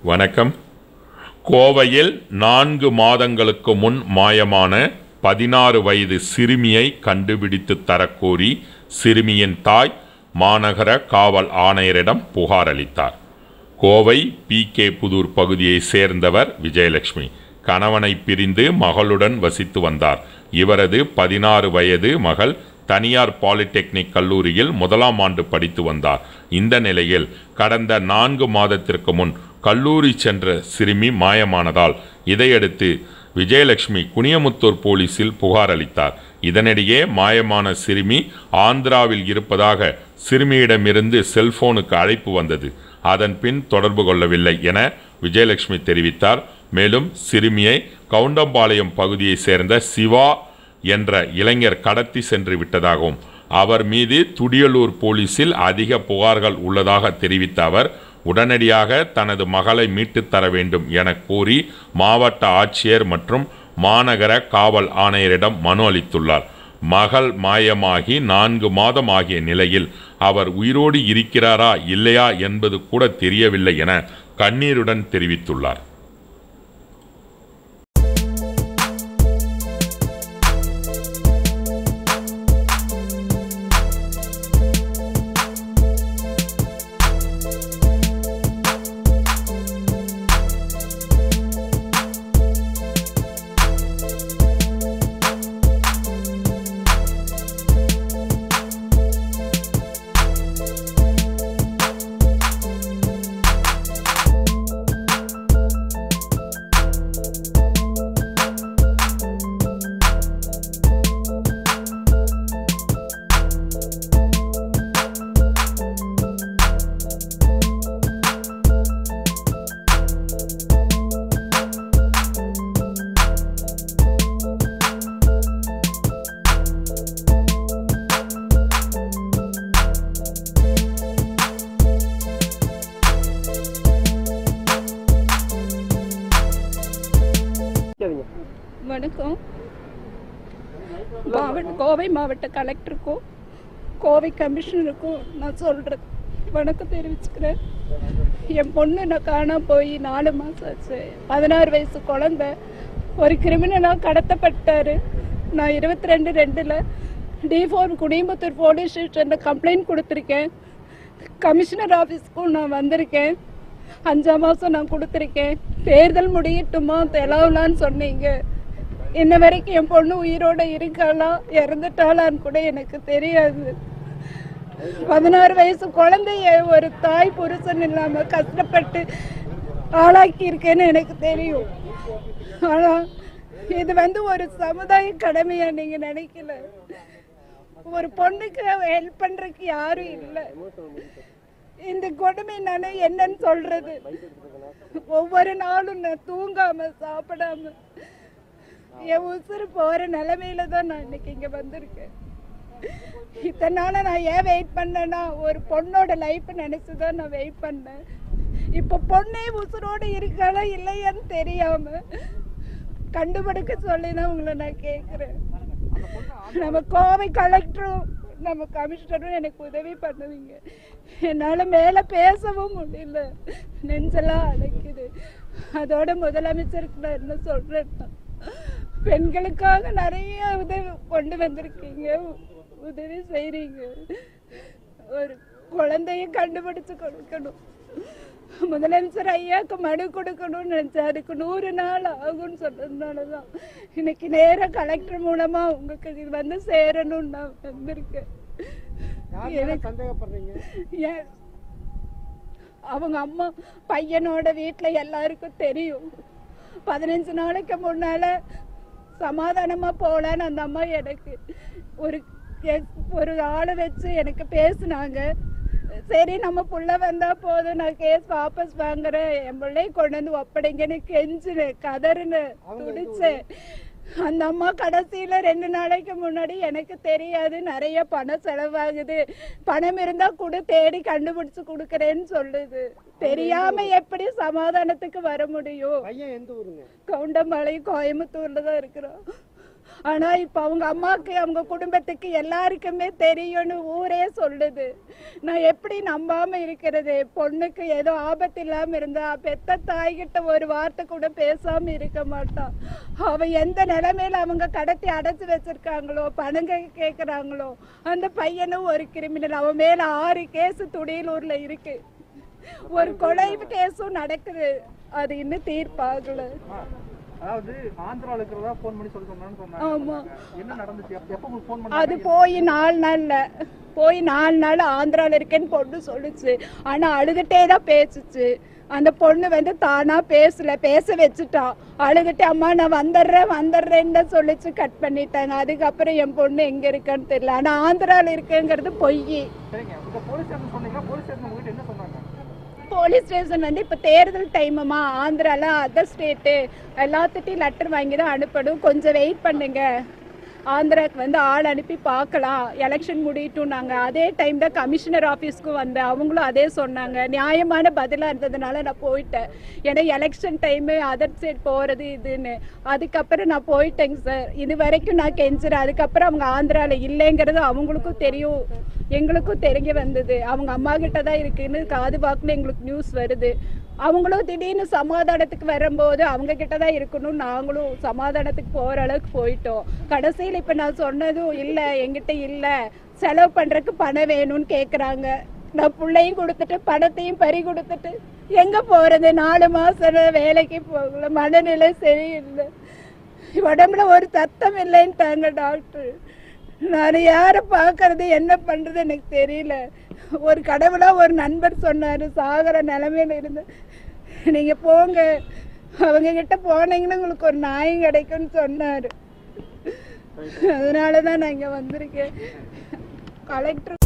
வணக்கம் கோவையில் நான்கு மாதங்களுக்கு முன் மாயமான பதினாறு வயது சிறுமியை கண்டுபிடித்து தரக்கோரி சிறுமியின் தாய் மாநகர காவல் ஆணையரிடம் புகார் அளித்தார் கோவை பி கே புதூர் பகுதியைச் சேர்ந்தவர் விஜயலட்சுமி கணவனை பிரிந்து மகளுடன் வசித்து வந்தார் இவரது பதினாறு வயது மகள் தனியார் பாலிடெக்னிக் கல்லூரியில் முதலாம் ஆண்டு படித்து வந்தார் இந்த நிலையில் கடந்த நான்கு மாதத்திற்கு முன் கல்லூரி சென்ற சிறுமி மாயமானதால் இதையடுத்து விஜயலட்சுமி குனியமுத்தூர் போலீசில் புகார் அளித்தார் இதனிடையே மாயமான சிறுமி ஆந்திராவில் இருப்பதாக சிறுமியிடமிருந்து செல்போனுக்கு அழைப்பு வந்தது அதன் பின் தொடர்பு கொள்ளவில்லை என விஜயலட்சுமி தெரிவித்தார் மேலும் சிறுமியை கவுண்டம்பாளையம் பகுதியைச் சேர்ந்த சிவா என்ற இளைஞர் கடத்தி சென்று விட்டதாகவும் அவர் மீது துடியலூர் போலீசில் அதிக புகார்கள் உள்ளதாக தெரிவித்த அவர் உடனடியாக தனது மகளை மீட்டுத் தர வேண்டும் என கூறி மாவட்ட ஆட்சியர் மற்றும் மாநகர காவல் ஆணையரிடம் மனு அளித்துள்ளார் மகள் மாயமாகி நான்கு மாதம் ஆகிய நிலையில் அவர் உயிரோடு இருக்கிறாரா இல்லையா என்பது கூட தெரியவில்லை என கண்ணீருடன் தெரிவித்துள்ளார் சரிங்க வணக்கம் மாவட்ட கோவை மாவட்ட கலெக்டருக்கும் கோவை கமிஷனருக்கும் நான் சொல்கிறேன் வணக்கம் தெரிவிச்சுக்கிறேன் என் பொண்ணு நான் காணாம போய் நாலு மாதம் ஆச்சு பதினாறு வயசு குழந்த ஒரு கிரிமினலாக கடத்தப்பட்டார் நான் இருபத்தி ரெண்டு ரெண்டில் டி ஃபோர் குடியம்புத்தூர் போலீஸ் ஸ்டேஷனில் கம்ப்ளைண்ட் கொடுத்துருக்கேன் கமிஷனர் ஆஃபீஸ்க்கும் நான் வந்திருக்கேன் அஞ்சாம் மாதம் நான் கொடுத்துருக்கேன் தேர்தல் முடியட்டுமா தெலவலான்னு சொன்னீங்க இன்ன வரைக்கும் என் பொண்ணு உயிரோட இருக்காளா இறந்துட்டாளான்னு கூட எனக்கு தெரியாது பதினாறு வயசு குழந்தைய ஒரு தாய் புருஷன் இல்லாம கஷ்டப்பட்டு ஆளாக்கி இருக்கேன்னு எனக்கு தெரியும் ஆனா இது வந்து ஒரு சமுதாய கடமையா நீங்க நினைக்கல ஒரு பொண்ணுக்கு ஹெல்ப் பண்றதுக்கு யாரும் இல்லை இந்த கொடுமை நான் என்னன்னு சொல்றது ஒவ்வொரு நாளும் நான் தூங்காம சாப்பிடாம என் உசுறு போற நிலைமையில தான் நான் இன்னைக்கு இங்க வந்திருக்கேன் இத்தனை நாளா நான் ஏன் வெயிட் பண்ணேன்னா ஒரு பொண்ணோட லைஃப் நினைச்சு தான் நான் வெயிட் பண்ணேன் இப்போ பொண்ணே உசுரோட இருக்காளா இல்லையான்னு தெரியாம கண்டுபிடிக்க சொல்லி தான் உங்களை நான் கேட்குறேன் நம்ம கோவை கலெக்டரும் நம்ம கமிஷனரும் எனக்கு உதவி பண்ணுவீங்க என்னால் மேலே பேசவும் முடியல நெஞ்செல்லாம் அடைக்குது அதோட முதலமைச்சருக்கு நான் என்ன சொல்கிறேன்னா பெண்களுக்காக நிறைய உதவி கொண்டு வந்திருக்கீங்க உ- உதவி செய்கிறீங்க ஒரு குழந்தைய கண்டுபிடிச்சு கொடுக்கணும் முதலமைச்சர் ஐயாவுக்கு மனு கொடுக்கணும்னு நினைச்சேன் அதுக்கு நூறு நாள் ஆகும்னு சொன்னதுனால தான் இன்னைக்கு நேராக கலெக்டர் மூலமா உங்களுக்கு இது வந்து சேரணும்னு நான் வந்திருக்கேன் யார் எனக்கு- சந்தேகப்படுறீங்க ஏன் அவங்க அம்மா பையனோட வீட்டில் எல்லாருக்கும் தெரியும் பதினஞ்சு நாளைக்கு முன்னால சமாதானமா போகலான்னு அந்த அம்மா எனக்கு ஒரு எஸ்- ஒரு ஆளை வச்சு எனக்கு பேசுனாங்க சரி நம்ம புள்ள வந்தா போதும் நான் கேஸ் வாபஸ் வாங்குறேன் என் பிள்ளைய கொண்டு வந்து ஒப்படைங்கன்னு கெஞ்சினேன் கதறுன்னு துடிச்சேன் அந்த அம்மா கடைசியில ரெண்டு நாளைக்கு முன்னாடி எனக்கு தெரியாது நிறைய பணம் செலவாகுது பணம் இருந்தா கூட தேடி கண்டுபிடிச்சு கொடுக்கறேன்னு சொல்லுது தெரியாம எப்படி சமாதானத்துக்கு வர முடியும் பையன் எந்த ஊருங்க கவுண்டமலை கோயம்புத்தூர்ல தான் இருக்கிறோம் ஆனா இப்ப அவங்க அம்மாக்கு அவங்க குடும்பத்துக்கு எல்லாருக்குமே தெரியும்னு ஊரே சொல்லுது நான் எப்படி நம்பாம இருக்கிறது பொண்ணுக்கு ஏதோ ஆபத்து இல்லாம இருந்தா பெத்த தாய்கிட்ட ஒரு வார்த்தை கூட பேசாம இருக்க மாட்டான் அவ எந்த நிலைமையில அவங்க கடத்தி அடைச்சு வச்சிருக்காங்களோ பணங்க கேக்குறாங்களோ அந்த பையனும் ஒரு கிரிமினல் அவன் மேல ஆறு கேஸ் துடியலூர்ல இருக்கு ஒரு கொலை கேஸும் நடக்குது அது இன்னும் தீர்ப்பாகல அதாவது ஆந்திரால இருக்கிறதா ஃபோன் பண்ணி சொல்லி சொன்னான்னு சொன்னாங்க ஆமா என்ன நடந்துச்சு எப்ப- எப்ப உங்களுக்கு ஃபோன் அது பண்ணாங்க போய் நாலு நாள்ல போய் நாலு நாள் ஆந்திரால இருக்கேன்னு பொண்ணு சொல்லுச்சு ஆனா அழுதுட்டே தான் பேசுச்சு அந்த பொண்ணு வந்து தானா பேசல பேச வச்சுட்டா அழுதுட்டு அம்மா நான் வந்துடுறேன் வந்துடுறேன்னு தான் சொல்லிச்சு கட் பண்ணிட்டாங்க அதுக்கப்புறம் என் பொண்ணு எங்க இருக்கான்னு தெரியல ஆனா ஆந்திரால இருக்குங்கிறது பொய் சரிங்க உங்க போலீஸ் ஸ்டேஷன் சொன்னீங்களா போலீஸ் ஸ்டேஷன் உங்ககிட்ட என்ன சொன்னாங்க போலீஸ் ஸ்டேஷன் வந்து இப்போ தேர்தல் டைமுமா ஆந்திரால அதர் ஸ்டேட்டு எல்லாத்துட்டையும் லெட்டர் வாங்கி தான் அனுப்பணும் கொஞ்சம் வெயிட் பண்ணுங்க ஆந்திராக்கு வந்து ஆள் அனுப்பி பார்க்கலாம் எலெக்ஷன் முடியட்டும் நாங்கள் அதே டைம் தான் கமிஷனர் ஆஃபீஸ்க்கும் வந்தேன் அவங்களும் அதே சொன்னாங்க நியாயமான பதிலாக இருந்ததுனால நான் போயிட்டேன் ஏன்னா எலெக்ஷன் டைமு அதர் ஸ்டேட் போகிறது இதுன்னு அதுக்கப்புறம் நான் போயிட்டேங்க சார் இது வரைக்கும் நான் கெஞ்சுறேன் அதுக்கப்புறம் அவங்க ஆந்திராவில் இல்லைங்கிறது அவங்களுக்கும் தெரியும் எங்களுக்கும் தெரிய வந்தது அவங்க அம்மா கிட்ட தான் இருக்குன்னு காது வாக்குல எங்களுக்கு நியூஸ் வருது அவங்களும் திடீர்னு சமாதானத்துக்கு வரும்போது அவங்க கிட்ட தான் இருக்கணும் நாங்களும் சமாதானத்துக்கு போற அளவுக்கு போயிட்டோம் கடைசியில் இப்போ நான் சொன்னதும் இல்லை எங்கிட்ட இல்லை செலவு பண்றதுக்கு பணம் வேணும்னு கேட்குறாங்க நான் பிள்ளையும் கொடுத்துட்டு பணத்தையும் பறி கொடுத்துட்டு எங்க போறது நாலு மாசம் வேலைக்கு போகல மனநிலை சரியில்லை உடம்புல ஒரு சத்தம் இல்லைன்ட்டாங்க டாக்டர் நான் யாரை பார்க்கறது என்ன பண்றது எனக்கு தெரியல ஒரு கடவுளா ஒரு நண்பர் சொன்னாரு சாகர நிலைமையில இருந்து நீங்க போங்க அவங்க கிட்ட போனீங்கன்னா உங்களுக்கு ஒரு நாயம் கிடைக்கும்னு சொன்னாரு அதனால தான் நான் இங்க வந்திருக்கேன் கலெக்டர்